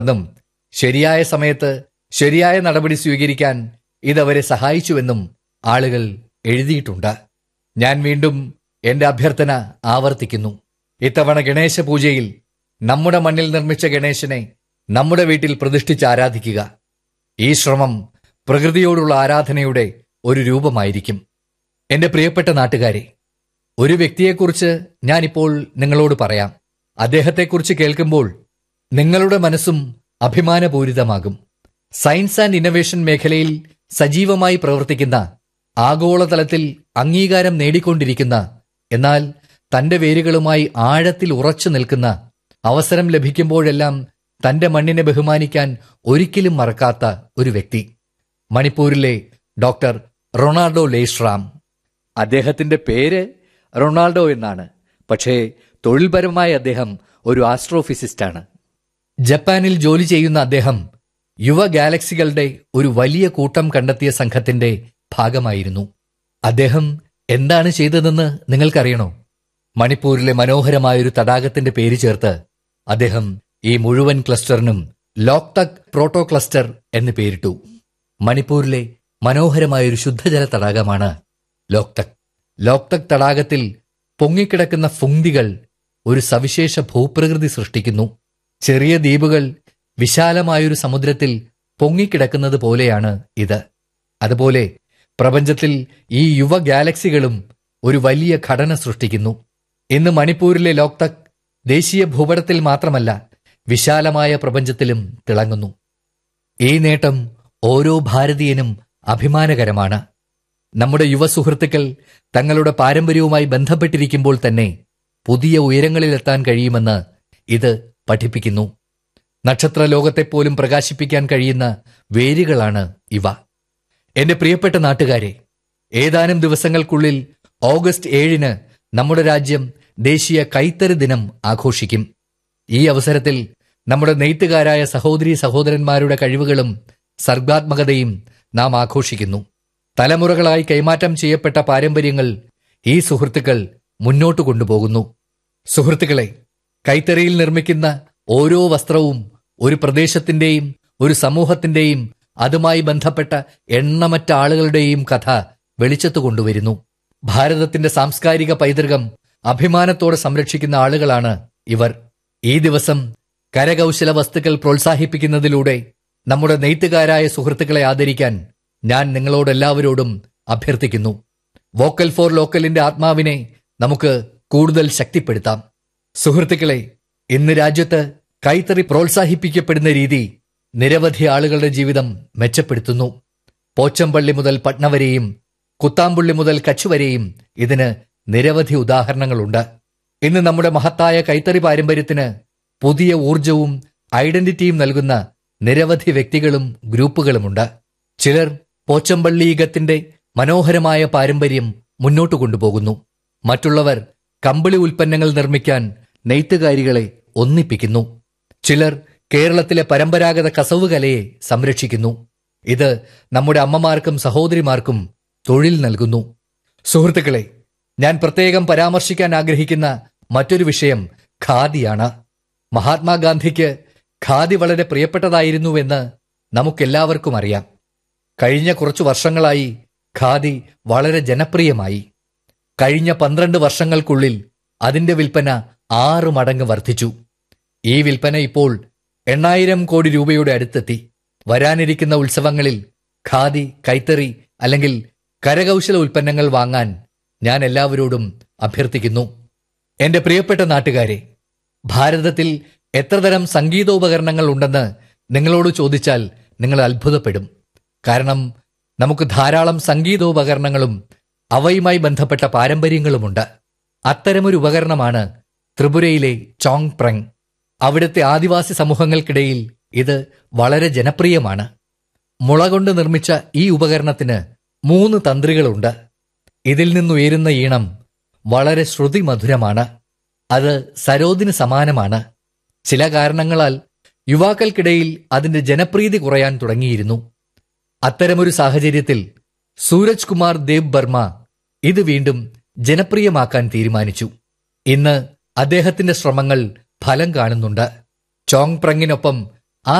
എന്നും ശരിയായ സമയത്ത് ശരിയായ നടപടി സ്വീകരിക്കാൻ ഇതവരെ സഹായിച്ചുവെന്നും ആളുകൾ എഴുതിയിട്ടുണ്ട് ഞാൻ വീണ്ടും എന്റെ അഭ്യർത്ഥന ആവർത്തിക്കുന്നു ഇത്തവണ ഗണേശ പൂജയിൽ നമ്മുടെ മണ്ണിൽ നിർമ്മിച്ച ഗണേശനെ നമ്മുടെ വീട്ടിൽ പ്രതിഷ്ഠിച്ച് ആരാധിക്കുക ഈ ശ്രമം പ്രകൃതിയോടുള്ള ആരാധനയുടെ ഒരു രൂപമായിരിക്കും എന്റെ പ്രിയപ്പെട്ട നാട്ടുകാരെ ഒരു വ്യക്തിയെക്കുറിച്ച് ഞാനിപ്പോൾ നിങ്ങളോട് പറയാം അദ്ദേഹത്തെക്കുറിച്ച് കേൾക്കുമ്പോൾ നിങ്ങളുടെ മനസ്സും അഭിമാനപൂരിതമാകും സയൻസ് ആൻഡ് ഇന്നവേഷൻ മേഖലയിൽ സജീവമായി പ്രവർത്തിക്കുന്ന ആഗോളതലത്തിൽ അംഗീകാരം നേടിക്കൊണ്ടിരിക്കുന്ന എന്നാൽ തന്റെ വേരുകളുമായി ആഴത്തിൽ ഉറച്ചു നിൽക്കുന്ന അവസരം ലഭിക്കുമ്പോഴെല്ലാം തന്റെ മണ്ണിനെ ബഹുമാനിക്കാൻ ഒരിക്കലും മറക്കാത്ത ഒരു വ്യക്തി മണിപ്പൂരിലെ ഡോക്ടർ റൊണാൾഡോ ലേഷ്റാം അദ്ദേഹത്തിന്റെ പേര് റൊണാൾഡോ എന്നാണ് പക്ഷേ തൊഴിൽപരമായി അദ്ദേഹം ഒരു ആസ്ട്രോഫിസിസ്റ്റാണ് ജപ്പാനിൽ ജോലി ചെയ്യുന്ന അദ്ദേഹം യുവ ഗാലക്സികളുടെ ഒരു വലിയ കൂട്ടം കണ്ടെത്തിയ സംഘത്തിന്റെ ഭാഗമായിരുന്നു അദ്ദേഹം എന്താണ് ചെയ്തതെന്ന് നിങ്ങൾക്കറിയണോ മണിപ്പൂരിലെ മനോഹരമായൊരു തടാകത്തിന്റെ പേര് ചേർത്ത് അദ്ദേഹം ഈ മുഴുവൻ ക്ലസ്റ്ററിനും ലോക്തക് പ്രോട്ടോ ക്ലസ്റ്റർ എന്ന് പേരിട്ടു മണിപ്പൂരിലെ മനോഹരമായൊരു ശുദ്ധജല തടാകമാണ് ലോക്തക് ലോക്തക് തടാകത്തിൽ പൊങ്ങിക്കിടക്കുന്ന ഫുങ്തികൾ ഒരു സവിശേഷ ഭൂപ്രകൃതി സൃഷ്ടിക്കുന്നു ചെറിയ ദ്വീപുകൾ വിശാലമായൊരു സമുദ്രത്തിൽ പൊങ്ങിക്കിടക്കുന്നത് പോലെയാണ് ഇത് അതുപോലെ പ്രപഞ്ചത്തിൽ ഈ യുവ ഗാലക്സികളും ഒരു വലിയ ഘടന സൃഷ്ടിക്കുന്നു ഇന്ന് മണിപ്പൂരിലെ ലോക്തക് ദേശീയ ഭൂപടത്തിൽ മാത്രമല്ല വിശാലമായ പ്രപഞ്ചത്തിലും തിളങ്ങുന്നു ഈ നേട്ടം ഓരോ ഭാരതീയനും അഭിമാനകരമാണ് നമ്മുടെ യുവ സുഹൃത്തുക്കൾ തങ്ങളുടെ പാരമ്പര്യവുമായി ബന്ധപ്പെട്ടിരിക്കുമ്പോൾ തന്നെ പുതിയ ഉയരങ്ങളിലെത്താൻ കഴിയുമെന്ന് ഇത് പഠിപ്പിക്കുന്നു നക്ഷത്ര ലോകത്തെപ്പോലും പ്രകാശിപ്പിക്കാൻ കഴിയുന്ന വേരുകളാണ് ഇവ എന്റെ പ്രിയപ്പെട്ട നാട്ടുകാരെ ഏതാനും ദിവസങ്ങൾക്കുള്ളിൽ ഓഗസ്റ്റ് ഏഴിന് നമ്മുടെ രാജ്യം ദേശീയ കൈത്തറി ദിനം ആഘോഷിക്കും ഈ അവസരത്തിൽ നമ്മുടെ നെയ്ത്തുകാരായ സഹോദരി സഹോദരന്മാരുടെ കഴിവുകളും സർഗാത്മകതയും നാം ആഘോഷിക്കുന്നു തലമുറകളായി കൈമാറ്റം ചെയ്യപ്പെട്ട പാരമ്പര്യങ്ങൾ ഈ സുഹൃത്തുക്കൾ മുന്നോട്ട് കൊണ്ടുപോകുന്നു സുഹൃത്തുക്കളെ കൈത്തറിയിൽ നിർമ്മിക്കുന്ന ഓരോ വസ്ത്രവും ഒരു പ്രദേശത്തിന്റെയും ഒരു സമൂഹത്തിന്റെയും അതുമായി ബന്ധപ്പെട്ട എണ്ണമറ്റ ആളുകളുടെയും കഥ വെളിച്ചത്ത് കൊണ്ടുവരുന്നു ഭാരതത്തിന്റെ സാംസ്കാരിക പൈതൃകം അഭിമാനത്തോടെ സംരക്ഷിക്കുന്ന ആളുകളാണ് ഇവർ ഈ ദിവസം കരകൗശല വസ്തുക്കൾ പ്രോത്സാഹിപ്പിക്കുന്നതിലൂടെ നമ്മുടെ നെയ്ത്തുകാരായ സുഹൃത്തുക്കളെ ആദരിക്കാൻ ഞാൻ നിങ്ങളോടെല്ലാവരോടും അഭ്യർത്ഥിക്കുന്നു വോക്കൽ ഫോർ ലോക്കലിന്റെ ആത്മാവിനെ നമുക്ക് കൂടുതൽ ശക്തിപ്പെടുത്താം സുഹൃത്തുക്കളെ ഇന്ന് രാജ്യത്ത് കൈത്തറി പ്രോത്സാഹിപ്പിക്കപ്പെടുന്ന രീതി നിരവധി ആളുകളുടെ ജീവിതം മെച്ചപ്പെടുത്തുന്നു പോച്ചമ്പള്ളി മുതൽ പട്ന വരെയും കുത്താമ്പുള്ളി മുതൽ കച്ച് വരെയും ഇതിന് നിരവധി ഉദാഹരണങ്ങളുണ്ട് ഇന്ന് നമ്മുടെ മഹത്തായ കൈത്തറി പാരമ്പര്യത്തിന് പുതിയ ഊർജവും ഐഡന്റിറ്റിയും നൽകുന്ന നിരവധി വ്യക്തികളും ഗ്രൂപ്പുകളുമുണ്ട് ചിലർ പോച്ചമ്പള്ളീകത്തിന്റെ മനോഹരമായ പാരമ്പര്യം മുന്നോട്ട് കൊണ്ടുപോകുന്നു മറ്റുള്ളവർ കമ്പിളി ഉൽപ്പന്നങ്ങൾ നിർമ്മിക്കാൻ നെയ്ത്തുകാരികളെ ഒന്നിപ്പിക്കുന്നു ചിലർ കേരളത്തിലെ പരമ്പരാഗത കസവ് കലയെ സംരക്ഷിക്കുന്നു ഇത് നമ്മുടെ അമ്മമാർക്കും സഹോദരിമാർക്കും തൊഴിൽ നൽകുന്നു സുഹൃത്തുക്കളെ ഞാൻ പ്രത്യേകം പരാമർശിക്കാൻ ആഗ്രഹിക്കുന്ന മറ്റൊരു വിഷയം ഖാദിയാണ് മഹാത്മാഗാന്ധിക്ക് ഖാദി വളരെ പ്രിയപ്പെട്ടതായിരുന്നുവെന്ന് നമുക്കെല്ലാവർക്കും അറിയാം കഴിഞ്ഞ കുറച്ചു വർഷങ്ങളായി ഖാദി വളരെ ജനപ്രിയമായി കഴിഞ്ഞ പന്ത്രണ്ട് വർഷങ്ങൾക്കുള്ളിൽ അതിന്റെ വിൽപ്പന ആറ് മടങ്ങ് വർദ്ധിച്ചു ഈ വിൽപ്പന ഇപ്പോൾ എണ്ണായിരം കോടി രൂപയുടെ അടുത്തെത്തി വരാനിരിക്കുന്ന ഉത്സവങ്ങളിൽ ഖാദി കൈത്തറി അല്ലെങ്കിൽ കരകൗശല ഉൽപ്പന്നങ്ങൾ വാങ്ങാൻ ഞാൻ എല്ലാവരോടും അഭ്യർത്ഥിക്കുന്നു എന്റെ പ്രിയപ്പെട്ട നാട്ടുകാരെ ഭാരതത്തിൽ എത്രതരം സംഗീതോപകരണങ്ങൾ ഉണ്ടെന്ന് നിങ്ങളോട് ചോദിച്ചാൽ നിങ്ങൾ അത്ഭുതപ്പെടും കാരണം നമുക്ക് ധാരാളം സംഗീതോപകരണങ്ങളും അവയുമായി ബന്ധപ്പെട്ട പാരമ്പര്യങ്ങളുമുണ്ട് അത്തരമൊരു ഉപകരണമാണ് ത്രിപുരയിലെ ചോങ് പ്രങ് അവിടുത്തെ ആദിവാസി സമൂഹങ്ങൾക്കിടയിൽ ഇത് വളരെ ജനപ്രിയമാണ് മുള കൊണ്ട് നിർമ്മിച്ച ഈ ഉപകരണത്തിന് മൂന്ന് തന്ത്രികളുണ്ട് ഇതിൽ നിന്നുയരുന്ന ഈണം വളരെ ശ്രുതിമധുരമാണ് അത് സരോദിന് സമാനമാണ് ചില കാരണങ്ങളാൽ യുവാക്കൾക്കിടയിൽ അതിന്റെ ജനപ്രീതി കുറയാൻ തുടങ്ങിയിരുന്നു അത്തരമൊരു സാഹചര്യത്തിൽ സൂരജ് കുമാർ ദേവ് ബർമ്മ ഇത് വീണ്ടും ജനപ്രിയമാക്കാൻ തീരുമാനിച്ചു ഇന്ന് അദ്ദേഹത്തിന്റെ ശ്രമങ്ങൾ ഫലം കാണുന്നുണ്ട് ചോങ് പ്രങ്ങിനൊപ്പം